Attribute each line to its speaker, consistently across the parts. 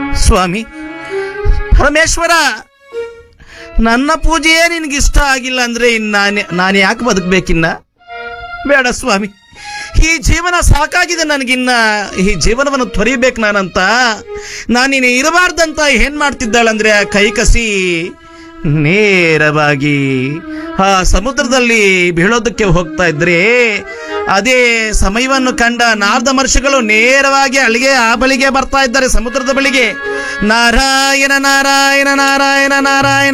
Speaker 1: ಸ್ವಾಮಿ ಪರಮೇಶ್ವರ ನನ್ನ ಪೂಜೆಯೇ ನಿನಗೆ ಇಷ್ಟ ಆಗಿಲ್ಲ ಅಂದ್ರೆ ಇನ್ನು ನಾನು ನಾನು ಯಾಕೆ ಬದುಕಬೇಕಿನ್ನ ಬೇಡ ಸ್ವಾಮಿ ಈ ಜೀವನ ಸಾಕಾಗಿದೆ ನನಗಿನ್ನ ಈ ಜೀವನವನ್ನು ತೊರಿಬೇಕು ನಾನಂತ ನಾನಿನ್ನು ಇರಬಾರ್ದಂತ ಏನ್ ಮಾಡ್ತಿದ್ದಾಳಂದ್ರೆ ಆ ಕೈ ಕಸಿ ನೇರವಾಗಿ ಆ ಸಮುದ್ರದಲ್ಲಿ ಬೀಳೋದಕ್ಕೆ ಹೋಗ್ತಾ ಇದ್ರೆ ಅದೇ ಸಮಯವನ್ನು ಕಂಡ ನಾರದ ಮಹರ್ಷಿಗಳು ನೇರವಾಗಿ ಅಲ್ಲಿಗೆ ಆ ಬಳಿಗೆ ಬರ್ತಾ ಇದ್ದಾರೆ ಸಮುದ್ರದ ಬಳಿಗೆ ನಾರಾಯಣ ನಾರಾಯಣ ನಾರಾಯಣ ನಾರಾಯಣ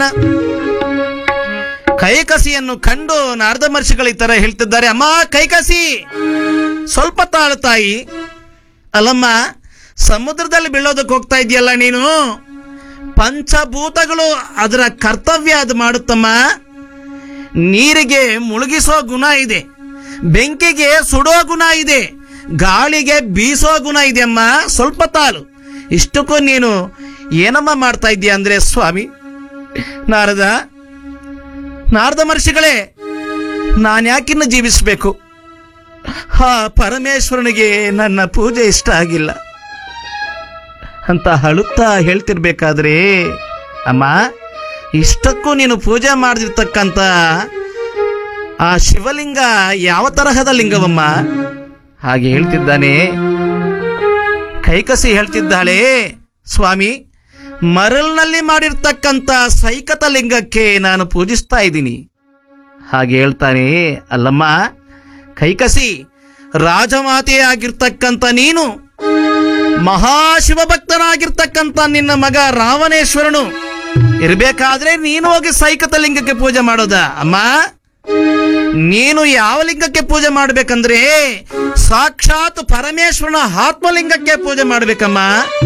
Speaker 1: ಕೈಕಸಿಯನ್ನು ಕಂಡು ನಾರದ ಮಹರ್ಷಿಗಳು ಈ ತರ ಹೇಳ್ತಿದ್ದಾರೆ ಅಮ್ಮ ಕೈಕಸಿ ಸ್ವಲ್ಪ ತಾಳು ತಾಯಿ ಅಲ್ಲಮ್ಮ ಸಮುದ್ರದಲ್ಲಿ ಬೀಳೋದಕ್ಕೆ ಹೋಗ್ತಾ ಇದೆಯಲ್ಲ ನೀನು ಪಂಚಭೂತಗಳು ಅದರ ಕರ್ತವ್ಯ ಅದು ಮಾಡುತ್ತಮ್ಮ ನೀರಿಗೆ ಮುಳುಗಿಸೋ ಗುಣ ಇದೆ ಬೆಂಕಿಗೆ ಸುಡೋ ಗುಣ ಇದೆ ಗಾಳಿಗೆ ಬೀಸೋ ಗುಣ ಇದೆ ಅಮ್ಮ ಸ್ವಲ್ಪ ತಾಳು ಇಷ್ಟಕ್ಕೂ ನೀನು ಏನಮ್ಮ ಮಾಡ್ತಾ ಇದೀಯ ಅಂದ್ರೆ ಸ್ವಾಮಿ ನಾರದ ನಾರದ ಮಹರ್ಷಿಗಳೇ ನಾನು ಯಾಕಿನ್ನು ಜೀವಿಸಬೇಕು ಹಾ ಪರಮೇಶ್ವರನಿಗೆ ನನ್ನ ಪೂಜೆ ಇಷ್ಟ ಆಗಿಲ್ಲ ಅಂತ ಅಳುತ್ತಾ ಹೇಳ್ತಿರ್ಬೇಕಾದ್ರೆ ಅಮ್ಮ ಇಷ್ಟಕ್ಕೂ ನೀನು ಪೂಜೆ ಮಾಡಿರ್ತಕ್ಕಂಥ ಆ ಶಿವಲಿಂಗ ಯಾವ ತರಹದ ಲಿಂಗವಮ್ಮ ಹಾಗೆ ಹೇಳ್ತಿದ್ದಾನೆ ಕೈಕಸಿ ಹೇಳ್ತಿದ್ದಾಳೆ ಸ್ವಾಮಿ ಮರಳಿನಲ್ಲಿ ಮಾಡಿರ್ತಕ್ಕಂಥ ಸೈಕತ ಲಿಂಗಕ್ಕೆ ನಾನು ಪೂಜಿಸ್ತಾ ಇದ್ದೀನಿ ಹಾಗೆ ಹೇಳ್ತಾನೆ ಅಲ್ಲಮ್ಮ ಕೈಕಸಿ ರಾಜಮಾತೆ ಆಗಿರ್ತಕ್ಕಂಥ ನೀನು ಮಹಾಶಿವ ಭಕ್ತನಾಗಿರ್ತಕ್ಕಂಥ ನಿನ್ನ ಮಗ ರಾವಣೇಶ್ವರನು ಇರಬೇಕಾದ್ರೆ ನೀನು ಹೋಗಿ ಸೈಕತ ಲಿಂಗಕ್ಕೆ ಪೂಜೆ ಮಾಡೋದ ಅಮ್ಮ ನೀನು ಯಾವ ಲಿಂಗಕ್ಕೆ ಪೂಜೆ ಮಾಡ್ಬೇಕಂದ್ರೆ ಸಾಕ್ಷಾತ್ ಪರಮೇಶ್ವರನ ಆತ್ಮಲಿಂಗಕ್ಕೆ ಪೂಜೆ ಮಾಡ್ಬೇಕಮ್ಮ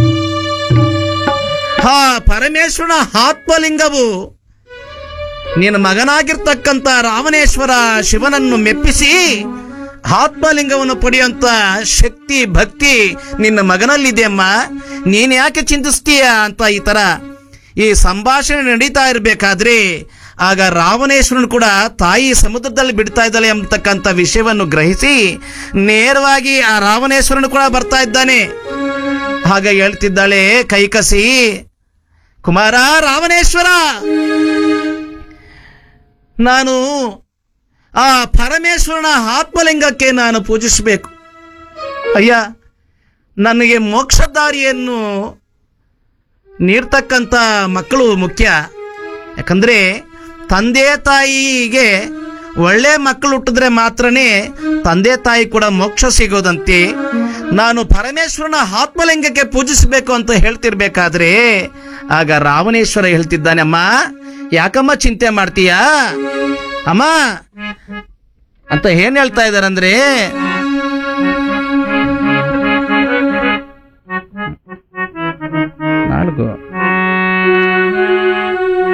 Speaker 1: ಹಾ ಪರಮೇಶ್ವರನ ಆತ್ಮಲಿಂಗವು ನಿನ್ನ ಮಗನಾಗಿರ್ತಕ್ಕಂಥ ರಾವಣೇಶ್ವರ ಶಿವನನ್ನು ಮೆಪ್ಪಿಸಿ ಆತ್ಮಲಿಂಗವನ್ನು ಪಡೆಯುವಂತ ಶಕ್ತಿ ಭಕ್ತಿ ನಿನ್ನ ಮಗನಲ್ಲಿದೆ ಅಮ್ಮ ನೀನ್ ಯಾಕೆ ಚಿಂತಿಸ್ತೀಯ ಅಂತ ಈ ತರ ಈ ಸಂಭಾಷಣೆ ನಡೀತಾ ಇರಬೇಕಾದ್ರೆ ಆಗ ರಾವಣೇಶ್ವರನು ಕೂಡ ತಾಯಿ ಸಮುದ್ರದಲ್ಲಿ ಬಿಡ್ತಾ ಇದ್ದಾಳೆ ಎಂಬತಕ್ಕಂಥ ವಿಷಯವನ್ನು ಗ್ರಹಿಸಿ ನೇರವಾಗಿ ಆ ರಾವಣೇಶ್ವರನು ಕೂಡ ಬರ್ತಾ ಇದ್ದಾನೆ ಹಾಗ ಹೇಳ್ತಿದ್ದಾಳೆ ಕೈಕಸಿ ಕುಮಾರ ರಾವಣೇಶ್ವರ ನಾನು ಆ ಪರಮೇಶ್ವರನ ಆತ್ಮಲಿಂಗಕ್ಕೆ ನಾನು ಪೂಜಿಸಬೇಕು ಅಯ್ಯ ನನಗೆ ಮೋಕ್ಷದಾರಿಯನ್ನು ನೀಡ್ತಕ್ಕಂಥ ಮಕ್ಕಳು ಮುಖ್ಯ ಯಾಕಂದ್ರೆ ತಂದೆ ತಾಯಿಗೆ ಒಳ್ಳೆ ಮಕ್ಕಳು ಹುಟ್ಟಿದ್ರೆ ಮಾತ್ರನೇ ತಂದೆ ತಾಯಿ ಕೂಡ ಮೋಕ್ಷ ಸಿಗೋದಂತೆ ನಾನು ಪರಮೇಶ್ವರನ ಆತ್ಮಲಿಂಗಕ್ಕೆ ಪೂಜಿಸಬೇಕು ಅಂತ ಹೇಳ್ತಿರ್ಬೇಕಾದ್ರೆ ಆಗ ರಾವಣೇಶ್ವರ ಹೇಳ್ತಿದ್ದಾನೆ ಅಮ್ಮ ಯಾಕಮ್ಮ ಚಿಂತೆ ಮಾಡ್ತೀಯಾ ಅಮ್ಮ ಅಂತ ಏನ್ ಹೇಳ್ತಾ ಇದಾರಂದ್ರೆ